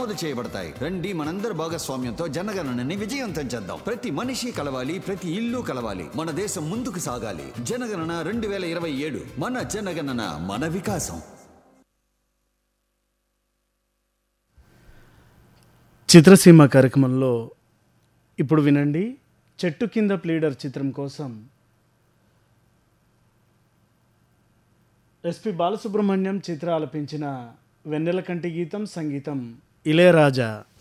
నమోదు చేయబడతాయి రండి మనందరి భాగస్వామ్యంతో జనగణనని విజయవంతం చేద్దాం ప్రతి మనిషి కలవాలి ప్రతి ఇల్లు కలవాలి మన దేశం ముందుకు సాగాలి జనగణన రెండు వేల ఇరవై ఏడు మన జనగణన మన వికాసం చిత్రసీమ కార్యక్రమంలో ఇప్పుడు వినండి చెట్టు కింద ప్లీడర్ చిత్రం కోసం ఎస్పి బాలసుబ్రహ్మణ్యం చిత్ర ఆలపించిన వెన్నెల కంటి గీతం సంగీతం ఇళయరాజా